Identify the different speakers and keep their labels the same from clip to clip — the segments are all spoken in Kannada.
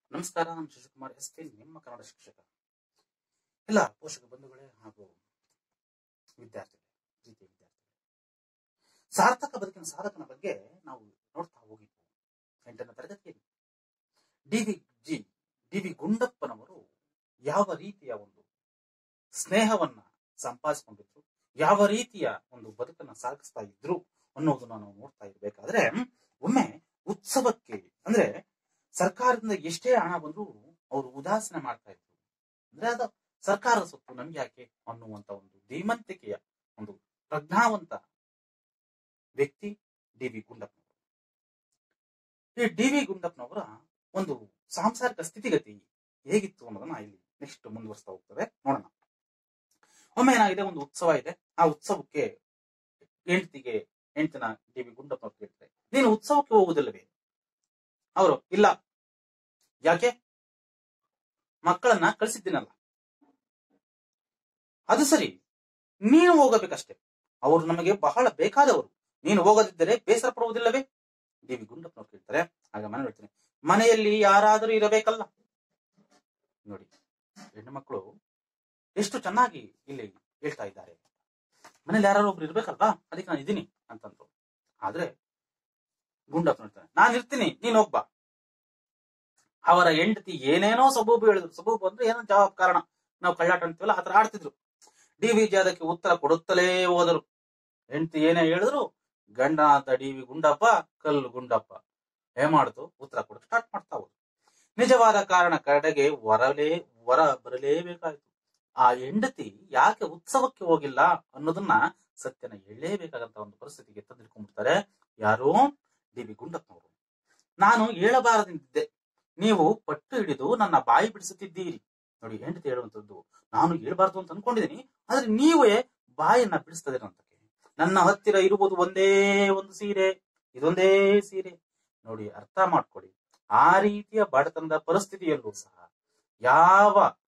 Speaker 1: ನಮಸ್ಕಾರ ನಾನು ಶಿವಕುಮಾರ್ ಎಸ್ ಕೆ ನಿಮ್ಮ ಕನ್ನಡ ಶಿಕ್ಷಕ ಎಲ್ಲ ಪೋಷಕ ಬಂಧುಗಳೇ ಹಾಗೂ ವಿದ್ಯಾರ್ಥಿಗಳೇ ಪ್ರೀತಿಯ ವಿದ್ಯಾರ್ಥಿಗಳೇ ಸಾರ್ಥಕ ಬದುಕಿನ ಸಾಧಕನ ಬಗ್ಗೆ ನಾವು ನೋಡ್ತಾ ಹೋಗಿದ್ವು ಎಂಟನೇ ತರಗತಿಯಲ್ಲಿ D V G D V ಗುಂಡಪ್ಪನವರು ಯಾವ ರೀತಿಯ ಒಂದು ಸ್ನೇಹವನ್ನ ಸಂಪಾದಿಸಿಕೊಂಡಿದ್ರು ಯಾವ ರೀತಿಯ ಒಂದು ಬದುಕನ್ನ ಸಾಗಿಸ್ತಾ ಇದ್ರು ಅನ್ನೋದನ್ನ ನಾವು ನೋಡ್ತಾ ಇರ್ಬೇಕಾದ್ರೆ ಒಮ್ಮೆ ಉತ್ಸವಕ್ಕೆ ಅಂದ್ರೆ ಸರ್ಕಾರದಿಂದ ಎಷ್ಟೇ ಹಣ ಬಂದ್ರು ಅವರು ಉದಾಸೀನ ಮಾಡ್ತಾ ಇದ್ರು ಅಂದ್ರೆ ಅದು ಸರ್ಕಾರದ ಸೊತ್ತು ನಮ್ಗೆ ಯಾಕೆ ಅನ್ನುವಂತ ಒಂದು ಧೀಮಂತಿಕೆಯ ಒಂದು ಪ್ರಜ್ಞಾವಂತ ವ್ಯಕ್ತಿ ಡಿ ವಿ ಗುಂಡಪ್ಪನವರು ಈ ಡಿ ವಿ ಗುಂಡಪ್ಪನವರ ಒಂದು ಸಾಂಸಾರಿಕ ಸ್ಥಿತಿಗತಿ ಹೇಗಿತ್ತು ಅನ್ನೋದನ್ನ ಇಲ್ಲಿ ನೆಕ್ಸ್ಟ್ ಮುಂದುವರಿಸ್ತಾ ಹೋಗ್ತದೆ ನೋಡೋಣ ಒಮ್ಮೆ ಏನಾಗಿದೆ ಒಂದು ಉತ್ಸವ ಇದೆ ಆ ಉತ್ಸವಕ್ಕೆ ಹೆಂಡತಿಗೆ ಹೆಂಡತಿನ ಡಿ ವಿ ಗುಂಡಪ್ಪನವ್ರು ಕೇಳ್ತಾರೆ ನೀನು ಉತ್ಸವಕ್ಕೆ ಹೋಗುವುದಿಲ್ಲವೇ ಅವರು ಇಲ್ಲ ಯಾಕೆ ಮಕ್ಕಳನ್ನ ಕಳಿಸಿದ್ದೀನಲ್ಲ ಅದು ಸರಿ ನೀನು ಹೋಗಬೇಕಷ್ಟೇ ಅವರು ನಮಗೆ ಬಹಳ ಬೇಕಾದವರು ನೀನು ಹೋಗದಿದ್ದರೆ ಬೇಸರ ಪಡುವುದಿಲ್ಲವೇ ಡಿ ವಿ ಗುಂಡಪ್ಪನವ್ರು ಕೇಳ್ತಾರೆ ಆಗ ಮನೆ ಹೇಳ್ತೀನಿ ಮನೆಯಲ್ಲಿ ಯಾರಾದರೂ ಇರಬೇಕಲ್ಲ ನೋಡಿ ಹೆಣ್ಣು ಮಕ್ಕಳು ಎಷ್ಟು ಚೆನ್ನಾಗಿ ಇಲ್ಲಿ ಹೇಳ್ತಾ ಇದ್ದಾರೆ ಮನೇಲಿ ಯಾರು ಒಬ್ರು ಇರ್ಬೇಕಲ್ವಾ ಅದಕ್ಕೆ ನಾನು ಇದ್ದೀನಿ ಅಂತಂದ್ರು ಆದ್ರೆ ಗುಂಡಪ್ಪ ನೋಡ್ತಾನೆ ನಾನು ಇರ್ತೀನಿ ನೀನ್ ಹೋಗ್ಬಾ ಅವರ ಹೆಂಡತಿ ಏನೇನೋ ಸಬೂಬು ಹೇಳಿದ್ರು ಸಬೂಬು ಅಂದ್ರೆ ಏನೋ ಜವಾಬ್ ಕಾರಣ ನಾವು ಕಳ್ಳಾಟ ಅಂತೀವಲ್ಲ ಆತರ ಆಡ್ತಿದ್ರು ಡಿ ವಿ ಜಿ ಅದಕ್ಕೆ ಉತ್ತರ ಕೊಡುತ್ತಲೇ ಹೋದರು ಹೆಂಡತಿ ಏನೇ ಹೇಳಿದ್ರು ಗಂಡ ಅಂತ ಡಿ ವಿ ಗುಂಡಪ್ಪ ಕಲ್ಲು ಗುಂಡಪ್ಪ ಏ ಮಾಡ್ತು ಉತ್ತರ ಕೊಡಕ್ ಸ್ಟಾರ್ಟ್ ಮಾಡ್ತಾ ಹೋದ್ರು ನಿಜವಾದ ಕಾರಣ ಕಡೆಗೆ ವರಲೇ ವರ ಬರಲೇಬೇಕಾಯ್ತು ಆ ಹೆಂಡತಿ ಯಾಕೆ ಉತ್ಸವಕ್ಕೆ ಹೋಗಿಲ್ಲ ಅನ್ನೋದನ್ನ ಸತ್ಯನ ಹೇಳಲೇಬೇಕಾದಂತ ಒಂದು ಪರಿಸ್ಥಿತಿಗೆ ತಂದಿಟ್ಕೊಂಡ್ಬಿಡ್ತಾರೆ ಯಾರು ಡಿ ಬಿ ಗುಂಡಪ್ಪನವರು ನಾನು ಹೇಳಬಾರದಿದ್ದೆ ನೀವು ಪಟ್ಟು ಹಿಡಿದು ನನ್ನ ಬಾಯಿ ಬಿಡಿಸುತ್ತಿದ್ದೀರಿ ನೋಡಿ ಹೆಂಡತಿ ಹೇಳುವಂತದ್ದು ನಾನು ಹೇಳ್ಬಾರ್ದು ಅಂತ ಅನ್ಕೊಂಡಿದ್ದೀನಿ ಆದ್ರೆ ನೀವೇ ಬಾಯನ್ನ ಬಿಡಿಸ್ತದೆ ಅಂತಕ್ಕೆ ನನ್ನ ಹತ್ತಿರ ಇರುವುದು ಒಂದೇ ಒಂದು ಸೀರೆ ಇದೊಂದೇ ಸೀರೆ ನೋಡಿ ಅರ್ಥ ಮಾಡ್ಕೊಳ್ಳಿ ಆ ರೀತಿಯ ಬಡತನದ ಪರಿಸ್ಥಿತಿಯಲ್ಲೂ ಸಹ ಯಾವ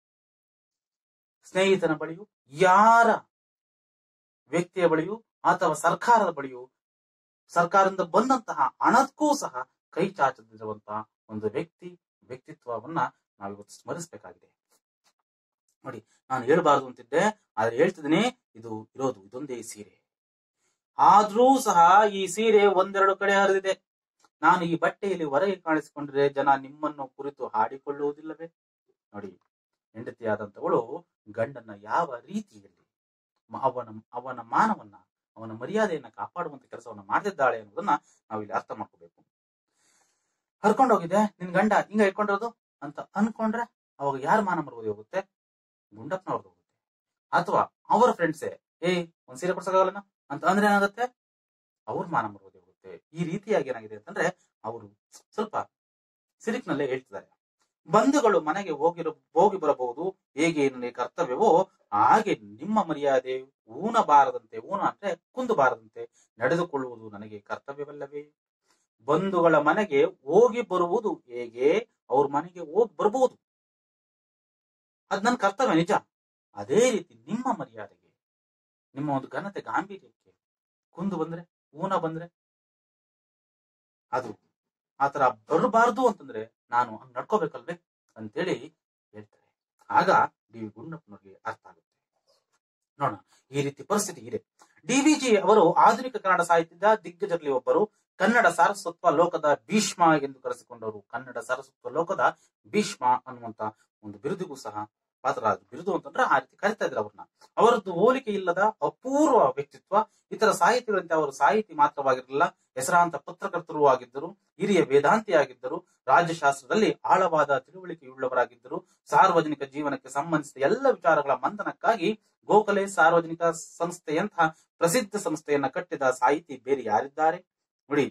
Speaker 1: ಸ್ನೇಹಿತನ ಬಳಿಯೂ ಯಾರ ವ್ಯಕ್ತಿಯ ಬಳಿಯೂ ಅಥವಾ ಸರ್ಕಾರದ ಬಳಿಯೂ ಸರ್ಕಾರದಿಂದ ಬಂದಂತಹ ಹಣಕ್ಕೂ ಸಹ ಕೈ ಚಾಚದಿರುವಂತಹ ಒಂದು ವ್ಯಕ್ತಿ ವ್ಯಕ್ತಿತ್ವವನ್ನ ನಾವಿವತ್ತು ಸ್ಮರಿಸಬೇಕಾಗಿದೆ ನೋಡಿ ನಾನು ಹೇಳ್ಬಾರ್ದು ಅಂತಿದ್ದೆ ಆದ್ರೆ ಹೇಳ್ತಿದ್ದೀನಿ ಇದು ಇರೋದು ಇದೊಂದೇ ಸೀರೆ ಆದ್ರೂ ಸಹ ಈ ಸೀರೆ ಒಂದೆರಡು ಕಡೆ ಹರಿದಿದೆ ನಾನು ಈ ಬಟ್ಟೆಯಲ್ಲಿ ಹೊರಗೆ ಕಾಣಿಸಿಕೊಂಡ್ರೆ ಜನ ನಿಮ್ಮನ್ನು ಕುರಿತು ಹಾಡಿಕೊಳ್ಳುವುದಿಲ್ಲವೇ ನೋಡಿ ಹೆಂಡತಿಯಾದಂತವಳು ಗಂಡನ್ನ ಯಾವ ರೀತಿಯಲ್ಲಿ ಮ- ಅವನ ಅವನ ಮಾನವನ್ನ ಅವನ ಮರ್ಯಾದೆಯನ್ನ ಕಾಪಾಡುವಂತ ಕೆಲಸವನ್ನ ಮಾಡ್ತಿದ್ದಾಳೆ ಅನ್ನೋದನ್ನ ನಾವು ಇಲ್ಲಿ ಅರ್ಥ ಮಾಡ್ಕೋಬೇಕು ಹರ್ಕೊಂಡು ಹೋಗಿದೆ ನಿನ್ ಗಂಡ ಹಿಂಗ ಇಟ್ಕೊಂಡಿರೋದು ಅಂತ ಅನ್ಕೊಂಡ್ರೆ ಅವಾಗ ಯಾರ ಮಾನ ಮರುವುದು ಹೋಗುತ್ತೆ ಗುಂಡಪ್ಪನವ್ರದ್ದು ಹೋಗುತ್ತೆ ಅಥವಾ ಅವರ ಫ್ರೆಂಡ್ಸೇ ಏಯ್ ಒಂದ್ ಸೀರೆ ಕೊಡ್ಸಕ್ಕಾಗಲ್ಲ ಅಂತ ಅಂದ್ರೆ ಏನಾಗುತ್ತೆ ಅವ್ರ ಮಾನ ಮರುವುದು ಹೋಗುತ್ತೆ ಈ ರೀತಿಯಾಗಿ ಏನಾಗಿದೆ ಅಂತಂದ್ರೆ ಅವರು ಸ್ವಲ್ಪ ಸಿರಿಕ್ನಲ್ಲೇ ಹೇಳ್ತಿದ್ದಾರೆ ಬಂಧುಗಳು ಮನೆಗೆ ಹೋಗಿರೋ ಹೋಗಿ ಬರಬಹುದು ಹೇಗೆ ನನಗೆ ಕರ್ತವ್ಯವೋ ಹಾಗೆ ನಿಮ್ಮ ಮರ್ಯಾದೆ ಊನಬಾರದಂತೆ ಊನ ಅಂದ್ರೆ ಕುಂದಬಾರದಂತೆ ನಡೆದುಕೊಳ್ಳುವುದು ನನಗೆ ಕರ್ತವ್ಯವಲ್ಲವೇ ಬಂಧುಗಳ ಮನೆಗೆ ಹೋಗಿ ಬರುವುದು ಹೇಗೆ ಅವ್ರ ಮನೆಗೆ ಹೋಗಿ ಬರಬಹುದು ಅದ್ ನನ್ನ ಕರ್ತವ್ಯ ನಿಜ ಅದೇ ರೀತಿ ನಿಮ್ಮ ಮರ್ಯಾದೆಗೆ ನಿಮ್ಮ ಒಂದು ಘನತೆ ಗಾಂಭೀರ್ಯಕ್ಕೆ ಕುಂದು ಬಂದ್ರೆ ಊನ ಬಂದ್ರೆ ಅದು ಆತರ ಬರಬಾರ್ದು ಅಂತಂದ್ರೆ ನಾನು ಹಂಗ್ ನಡ್ಕೋಬೇಕಲ್ವೇ ಅಂತೇಳಿ ಹೇಳ್ತಾರೆ ಆಗ ಡಿ ವಿ ಗುಂಡಪ್ಪನವ್ರಿಗೆ ಅರ್ಥ ಆಗುತ್ತೆ ನೋಡೋಣ ಈ ರೀತಿ ಪರಿಸ್ಥಿತಿ ಇದೆ ಡಿ ವಿ ಜಿ ಅವರು ಆಧುನಿಕ ಕನ್ನಡ ಸಾಹಿತ್ಯದ ದಿಗ್ಗಜರಲ್ಲಿ ಒಬ್ಬರು ಕನ್ನಡ ಸಾರಸ್ವತ್ವ ಲೋಕದ ಭೀಷ್ಮ ಎಂದು ಕರೆಸಿಕೊಂಡವರು ಕನ್ನಡ ಸಾರಸ್ವತ್ವ ಲೋಕದ ಭೀಷ್ಮ ಅನ್ನುವಂತ ಒಂದು ಬಿರುದಿಗೂ ಸಹ ಪಾತ್ರರಾದ್ರು ಬಿರುದು ಅಂತಂದ್ರೆ ಆ ರೀತಿ ಕರಿತಾ ಇದ್ರು ಅವ್ರನ್ನ ಅವರದ್ದು ಹೋಲಿಕೆ ಇಲ್ಲದ ಅಪೂರ್ವ ವ್ಯಕ್ತಿತ್ವ ಇತರ ಸಾಹಿತಿಗಳಂತೆ ಅವರು ಸಾಹಿತಿ ಮಾತ್ರವಾಗಿರಲಿಲ್ಲ ಹೆಸರಾಂತ ಪತ್ರಕರ್ತರು ಆಗಿದ್ದರು ಹಿರಿಯ ವೇದಾಂತಿ ಆಗಿದ್ದರು ರಾಜ್ಯಶಾಸ್ತ್ರದಲ್ಲಿ ಆಳವಾದ ತಿಳುವಳಿಕೆಯುಳ್ಳವರಾಗಿದ್ದರು ಸಾರ್ವಜನಿಕ ಜೀವನಕ್ಕೆ ಸಂಬಂಧಿಸಿದ ಎಲ್ಲ ವಿಚಾರಗಳ ಮಂಥನಕ್ಕಾಗಿ ಗೋಖಲೆ ಸಾರ್ವಜನಿಕ ಸಂಸ್ಥೆಯಂತಹ ಪ್ರಸಿದ್ಧ ಸಂಸ್ಥೆಯನ್ನ ಕಟ್ಟಿದ ಸಾಹಿತಿ ಬೇರೆ ಯಾರಿದ್ದಾರೆ ನೋಡಿ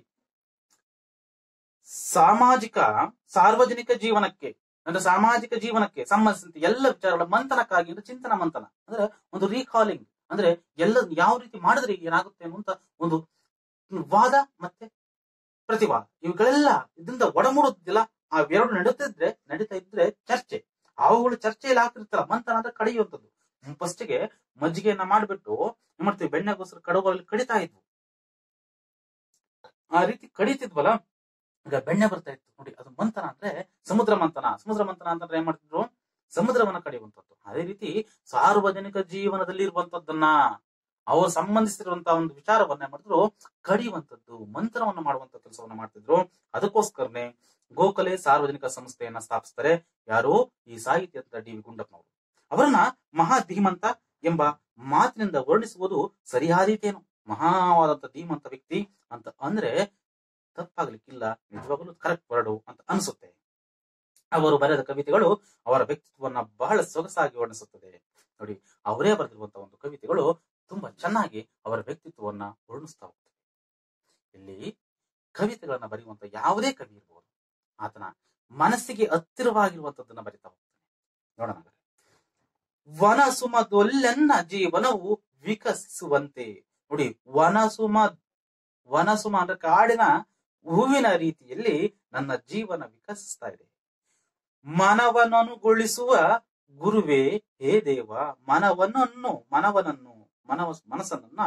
Speaker 1: ಸಾಮಾಜಿಕ ಸಾರ್ವಜನಿಕ ಜೀವನಕ್ಕೆ ಅಂದ್ರೆ ಸಾಮಾಜಿಕ ಜೀವನಕ್ಕೆ ಸಂಬಂಧಿಸಿದಂತೆ ಎಲ್ಲ ವಿಚಾರಗಳ ಮಂಥನಕ್ಕಾಗಿ ಅಂದ್ರೆ ಚಿಂತನ ಮಂಥನ ಅಂದ್ರೆ ಒಂದು ರೀಕಾಲಿಂಗ್ ಅಂದ್ರೆ ಎಲ್ಲ ಯಾವ ರೀತಿ ಮಾಡಿದ್ರೆ ಏನಾಗುತ್ತೆ ಅನ್ನುವಂತ ಒಂದು ವಾದ ಮತ್ತೆ ಪ್ರತಿವಾದ ಇವುಗಳೆಲ್ಲ ಇದರಿಂದ ಒಡಮೂಡುತ್ತಿಲ್ಲ ಆ ಎರಡು ನಡೀತಿದ್ರೆ ನಡೀತಾ ಇದ್ರೆ ಚರ್ಚೆ ಅವುಗಳು ಚರ್ಚೆಯಲ್ಲಿ ಹಾಕಿರ್ತಾರ ಮಂಥನ ಅಂದ್ರೆ ಕಡಿಯುವಂಥದ್ದು ಫಸ್ಟಿಗೆ ಮಜ್ಜಿಗೆಯನ್ನ ಮಾಡ್ಬಿಟ್ಟು ಏನ್ ಮಾಡ್ತೀವಿ ಬೆಣ್ಣೆಗೋಸ್ಕರ ಕಡುಬಲ್ಲಿ ಕಡಿತಾ ಇದ್ವು ಆ ರೀತಿ ಕಡಿತಿದ್ವಲ್ಲ ಈಗ ಬೆಣ್ಣೆ ಬರ್ತಾ ಇತ್ತು ನೋಡಿ ಅದು ಮಂಥನ ಅಂದ್ರೆ ಸಮುದ್ರ ಮಂಥನ ಸಮುದ್ರ ಮಂಥನ ಅಂತಂದ್ರೆ ಏನ್ ಮಾಡ್ತಿದ್ರು ಸಮುದ್ರವನ್ನ ಕಡಿಯುವಂಥದ್ದು ಅದೇ ರೀತಿ ಸಾರ್ವಜನಿಕ ಜೀವನದಲ್ಲಿ ಇರುವಂತದ್ದನ್ನ ಅವರು ಸಂಬಂಧಿಸಿರುವಂತಹ ಒಂದು ವಿಚಾರವನ್ನ ಏನ್ ಮಾಡಿದ್ರು ಕಡಿಯುವಂತದ್ದು ಮಂತ್ರವನ್ನ ಮಾಡುವಂತ ಕೆಲಸವನ್ನ ಮಾಡ್ತಿದ್ರು ಅದಕ್ಕೋಸ್ಕರನೇ ಗೋಖಲೆ ಸಾರ್ವಜನಿಕ ಸಂಸ್ಥೆಯನ್ನ ಸ್ಥಾಪಿಸ್ತಾರೆ ಯಾರು ಈ ಸಾಹಿತ್ಯ ಡಿ ವಿ ಗುಂಡಪ್ಪನವರು ಅವರನ್ನ ಮಹಾ ಧೀಮಂತ ಎಂಬ ಮಾತಿನಿಂದ ವರ್ಣಿಸುವುದು ಸರಿಯಾದೀತೇನು ಮಹಾವಾದಂತ ಧೀಮಂತ ವ್ಯಕ್ತಿ ಅಂತ ಅಂದ್ರೆ ತಪ್ಪಾಗ್ಲಿಕ್ಕಿಲ್ಲ ನಿಜವಾಗಲೂ ಕರೆಕ್ಟ್ ವರ್ಡು ಅಂತ ಅನಿಸುತ್ತೆ ಅವರು ಬರೆದ ಕವಿತೆಗಳು ಅವರ ವ್ಯಕ್ತಿತ್ವವನ್ನ ಬಹಳ ಸೊಗಸಾಗಿ ವರ್ಣಿಸುತ್ತದೆ ನೋಡಿ ಅವರೇ ಬರೆದಿರುವಂತಹ ಒಂದು ಕವಿತೆಗಳು ತುಂಬಾ ಚೆನ್ನಾಗಿ ಅವರ ವ್ಯಕ್ತಿತ್ವವನ್ನ ವರ್ಣಿಸ್ತಾ ಹೋಗ್ತದೆ ಇಲ್ಲಿ ಕವಿತೆಗಳನ್ನ ಬರೆಯುವಂತ ಯಾವುದೇ ಕವಿ ಇರ್ಬೋದು ಆತನ ಮನಸ್ಸಿಗೆ ಹತ್ತಿರವಾಗಿರುವಂತದ್ದನ್ನ ಬರಿತಾ ಹೋಗ್ತಾನೆ ನೋಡೋಣ ಹಾಗಾದ್ರೆ. ವನಸುಮದೊಲ್ಲೆನ್ನ ಜೀವನವು ವಿಕಸಿಸುವಂತೆ ನೋಡಿ ವನಸುಮ ವನಸುಮ ಅಂದ್ರೆ ಕಾಡಿನ ಹೂವಿನ ರೀತಿಯಲ್ಲಿ ನನ್ನ ಜೀವನ ವಿಕಸಿಸ್ತಾ ಇದೆ ಮನವನ್ನನುಗೊಳಿಸುವ ಗುರುವೇ ಹೇ ದೇವ ಮನವನನ್ನು ಮನವನನ್ನು ಮನವ ಮನಸ್ಸನ್ನ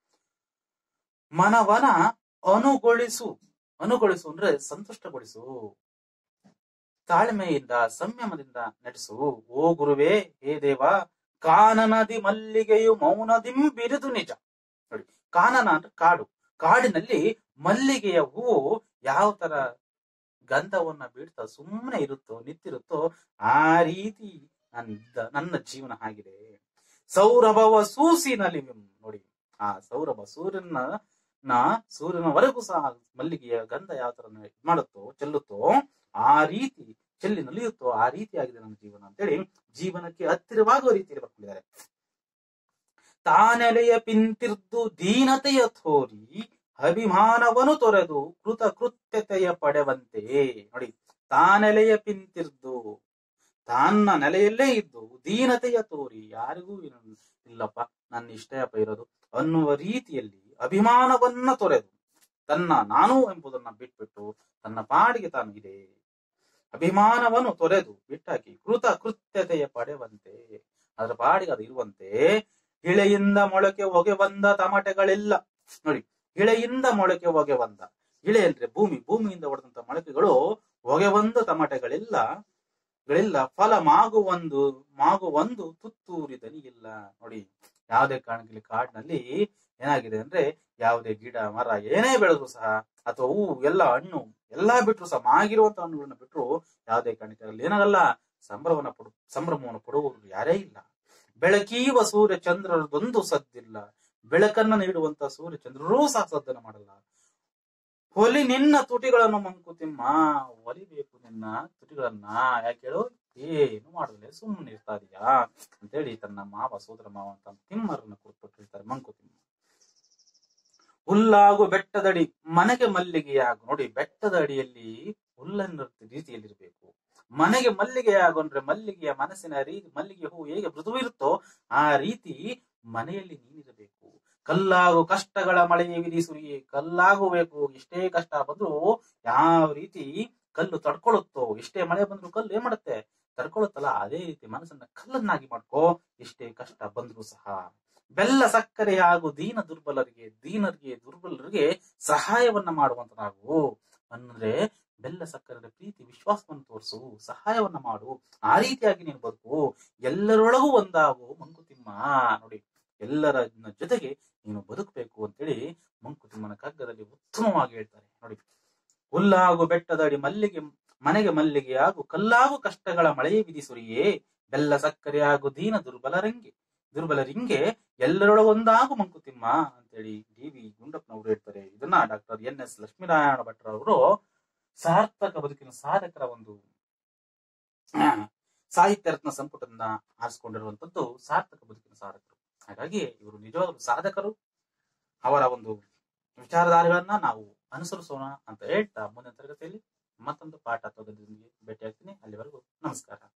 Speaker 1: ಮನವನ ಅನುಗೊಳಿಸು ಅನುಗೊಳಿಸು ಅಂದ್ರೆ ಸಂತುಷ್ಟಗೊಳಿಸು ತಾಳ್ಮೆಯಿಂದ ಸಂಯಮದಿಂದ ನಡೆಸು ಓ ಗುರುವೇ ಹೇ ದೇವ ಕಾನನದಿ ಮಲ್ಲಿಗೆಯು ಮೌನದಿಂ ಬಿರುದು ನಿಜ ನೋಡಿ ಕಾನನ ಅಂದ್ರೆ ಕಾಡು ಕಾಡಿನಲ್ಲಿ ಮಲ್ಲಿಗೆಯ ಹೂವು ಯಾವ ತರ ಗಂಧವನ್ನ ಬೀಳ್ತಾ ಸುಮ್ಮನೆ ಇರುತ್ತೋ ನಿಂತಿರುತ್ತೋ ಆ ರೀತಿ ನನ್ನ ನನ್ನ ಜೀವನ ಆಗಿದೆ ಸೌರಭವ ಸೂಸಿನಲ್ಲಿ ನೋಡಿ ಆ ಸೌರಭ ಸೂರ್ಯನ ನ ಸೂರ್ಯನವರೆಗೂ ಸಹ ಮಲ್ಲಿಗೆಯ ಗಂಧ ಯಾವ ತರ ಇದ್ ಮಾಡುತ್ತೋ ಚೆಲ್ಲುತ್ತೋ ಆ ರೀತಿ ಚೆಲ್ಲಿ ನಲಿಯುತ್ತೋ ಆ ರೀತಿಯಾಗಿದೆ ನನ್ನ ಜೀವನ ಅಂತೇಳಿ ಜೀವನಕ್ಕೆ ಹತ್ತಿರವಾಗುವ ರೀತಿಯಲ್ಲಿ ಬರ್ಕೊಂಡಿದ್ದಾರೆ ತಾನೆಲೆಯ ಪಿಂತಿರ್ದು ದೀನತೆಯ ತೋರಿ ಅಭಿಮಾನವನ್ನು ತೊರೆದು ಕೃತ ಕೃತ್ಯತೆಯ ಪಡೆವಂತೆ ನೋಡಿ ತಾನೆಲೆಯ ಪಿಂತಿರ್ದು ತನ್ನ ನೆಲೆಯಲ್ಲೇ ಇದ್ದು ದೀನತೆಯ ತೋರಿ ಯಾರಿಗೂ ಏನು ಇಲ್ಲಪ್ಪ ನನ್ನ ಇಷ್ಟಯಪ್ಪ ಇರೋದು ಅನ್ನುವ ರೀತಿಯಲ್ಲಿ ಅಭಿಮಾನವನ್ನ ತೊರೆದು ತನ್ನ ನಾನು ಎಂಬುದನ್ನ ಬಿಟ್ಬಿಟ್ಟು ತನ್ನ ಪಾಡಿಗೆ ತಾನು ಇದೆ ಅಭಿಮಾನವನ್ನು ತೊರೆದು ಬಿಟ್ಟಾಕಿ ಕೃತ ಕೃತ್ಯತೆಯ ಪಡೆವಂತೆ ಅದರ ಪಾಡಿಗೆ ಅದು ಇರುವಂತೆ ಇಳೆಯಿಂದ ಮೊಳಕೆ ಹೊಗೆ ಬಂದ ತಮಟೆಗಳೆಲ್ಲ ನೋಡಿ ಇಳೆಯಿಂದ ಮೊಳಕೆ ಹೊಗೆ ಬಂದ ಇಳೆ ಅಂದ್ರೆ ಭೂಮಿ ಭೂಮಿಯಿಂದ ಹೊಡೆದಂತ ಮೊಳಕೆಗಳು ಹೊಗೆ ಬಂದ ಟಮಾಟೆಗಳೆಲ್ಲ ಗಳಿಲ್ಲ ಫಲ ಮಾಗುವೊಂದು ಮಾಗುವೊಂದು ತುತ್ತೂರಿ ದನಿಯಿಲ್ಲ ನೋಡಿ ಯಾವುದೇ ಕಾರಣಕ್ಕೆ ಕಾಡಿನಲ್ಲಿ ಏನಾಗಿದೆ ಅಂದ್ರೆ ಯಾವುದೇ ಗಿಡ ಮರ ಏನೇ ಬೆಳೆದ್ರು ಸಹ ಅಥವಾ ಹೂ ಎಲ್ಲ ಹಣ್ಣು ಎಲ್ಲಾ ಬಿಟ್ರು ಸಹ ಮಾಗಿರುವಂತ ಹಣ್ಣುಗಳನ್ನ ಬಿಟ್ರು ಯಾವುದೇ ಕಾರಣಕ್ಕೆ ಅಲ್ಲಿ ಏನಾಗಲ್ಲ ಸಂಭ್ರಮನ ಪಡು ಸಂಭ್ರಮವನ್ನು ಪಡುವವರು ಯಾರೇ ಇಲ್ಲ ಬೆಳಕೀವ ಸೂರ್ಯ ಚಂದ್ರರದೊಂದು ಸದ್ದಿಲ್ಲ ಬೆಳಕನ್ನ ನೀಡುವಂತ ಸೂರ್ಯ ಚಂದ್ರರೂ ಸಹ ಸದ್ದನ್ನು ಮಾಡಲ್ಲ ಹೊಲಿ ನಿನ್ನ ತುಟಿಗಳನ್ನು ಮಂಕುತಿಮ್ಮ ಒಲಿಬೇಕು ನಿನ್ನ ತುಟಿಗಳನ್ನ ಯಾಕೆ ಹೇಳು ಏನು ಮಾಡುದಿಲ್ಲ ಸುಮ್ಮನೆ ಇರ್ತಾ ಇದೀಯಾ ಅಂತೇಳಿ ತನ್ನ ಮಾವ ಸೋದರ ಮಾವ ಅಂತ ತಿಮ್ಮರನ್ನ ಕೊಟ್ಬಿಟ್ಟಿರ್ತಾರೆ ಮಂಕುತಿಮ್ಮ ಹುಲ್ಲಾಗು ಬೆಟ್ಟದಡಿ ಮನೆಗೆ ಮಲ್ಲಿಗೆಯಾಗು ನೋಡಿ ಬೆಟ್ಟದ ಅಡಿಯಲ್ಲಿ ಹುಲ್ಲನ್ನ ರೀತಿಯಲ್ಲಿ ಇರಬೇಕು ಮನೆಗೆ ಮಲ್ಲಿಗೆಯಾಗು ಅಂದ್ರೆ ಮಲ್ಲಿಗೆಯ ಮನಸ್ಸಿನ ರೀತಿ ಮಲ್ಲಿಗೆ ಹೂ ಹೇಗೆ ಮೃದುವಿರುತ್ತೋ ಆ ರೀತಿ ಮನೆಯಲ್ಲಿ ನೀನಿರಬೇಕು ಕಲ್ಲಾಗು ಕಷ್ಟಗಳ ಮಳೆಯ ವಿಧಿ ಸುರಿಯೇ ಕಲ್ಲಾಗಬೇಕು ಎಷ್ಟೇ ಕಷ್ಟ ಬಂದ್ರು ಯಾವ ರೀತಿ ಕಲ್ಲು ತಡ್ಕೊಳ್ಳುತ್ತೋ ಎಷ್ಟೇ ಮಳೆ ಬಂದ್ರು ಕಲ್ಲು ಏನ್ ಮಾಡುತ್ತೆ ತಡ್ಕೊಳ್ಳುತ್ತಲ್ಲ ಅದೇ ರೀತಿ ಮನಸ್ಸನ್ನ ಕಲ್ಲನ್ನಾಗಿ ಮಾಡ್ಕೋ ಎಷ್ಟೇ ಕಷ್ಟ ಬಂದ್ರು ಸಹ ಬೆಲ್ಲ ಸಕ್ಕರೆ ಹಾಗೂ ದೀನ ದುರ್ಬಲರಿಗೆ ದೀನರಿಗೆ ದುರ್ಬಲರಿಗೆ ಸಹಾಯವನ್ನ ಮಾಡುವಂತ ನಾವು ಅಂದ್ರೆ ಬೆಲ್ಲ ಸಕ್ಕರೆ ಪ್ರೀತಿ ವಿಶ್ವಾಸವನ್ನು ತೋರಿಸು ಸಹಾಯವನ್ನ ಮಾಡು ಆ ರೀತಿಯಾಗಿ ನೀನು ಬದುಕು ಎಲ್ಲರೊಳಗೂ ಒಂದಾಗು ಮಂಕುತಿಮ್ಮ ನೋಡಿ ಎಲ್ಲರ ಜೊತೆಗೆ ನೀನು ಬದುಕಬೇಕು ಅಂತೇಳಿ ಮಂಕುತಿಮ್ಮನ ಕಗ್ಗದಲ್ಲಿ ಉತ್ತಮವಾಗಿ ಹೇಳ್ತಾರೆ ನೋಡಿ ಹುಲ್ಲಾಗು ಬೆಟ್ಟದ ಅಡಿ ಮಲ್ಲಿಗೆ ಮನೆಗೆ ಮಲ್ಲಿಗೆ ಹಾಗೂ ಕಲ್ಲಾಗು ಕಷ್ಟಗಳ ಮಳೆಯ ವಿಧಿಸುರಿಯೇ ಬೆಲ್ಲ ಸಕ್ಕರೆ ಹಾಗೂ ದೀನ ದುರ್ಬಲರಂಗೆ ದುರ್ಬಲರಿಂಗೆ ಎಲ್ಲರೊಳಗೊಂದಾಗು ಮಂಕುತಿಮ್ಮ ಅಂತೇಳಿ ಡಿ ವಿ ಗುಂಡಪ್ಪನವರು ಹೇಳ್ತಾರೆ ಇದನ್ನ ಡಾಕ್ಟರ್ ಎನ್ ಎಸ್ ಲಕ್ಷ್ಮೀನಾರಾಯಣ ಭಟ್ರ ಅವರು ಸಾರ್ಥಕ ಬದುಕಿನ ಸಾಧಕರ ಒಂದು ಆ, ಸಾಹಿತ್ಯ ರತ್ನ ಸಂಪುಟದಿಂದ ಆರಿಸಿಕೊಂಡಿರುವಂತದ್ದು ಸಾರ್ಥಕ ಬದುಕಿನ ಸಾಧಕರು ಹಾಗಾಗಿ ಇವರು ನಿಜವಾಗ್ಲೂ ಸಾಧಕರು ಅವರ ಒಂದು ವಿಚಾರಧಾರೆಗಳನ್ನ ನಾವು ಅನುಸರಿಸೋಣ ಅಂತ ಹೇಳ್ತಾ ಮುಂದಿನ ತರಗತಿಯಲ್ಲಿ ಮತ್ತೊಂದು ಪಾಠ ಅಥವಾ ಗದ್ಯದೊಂದಿಗೆ ಭೇಟಿ ಆಗ್ತೀನಿ ಅಲ್ಲಿವರೆಗೂ ನಮಸ್ಕಾರ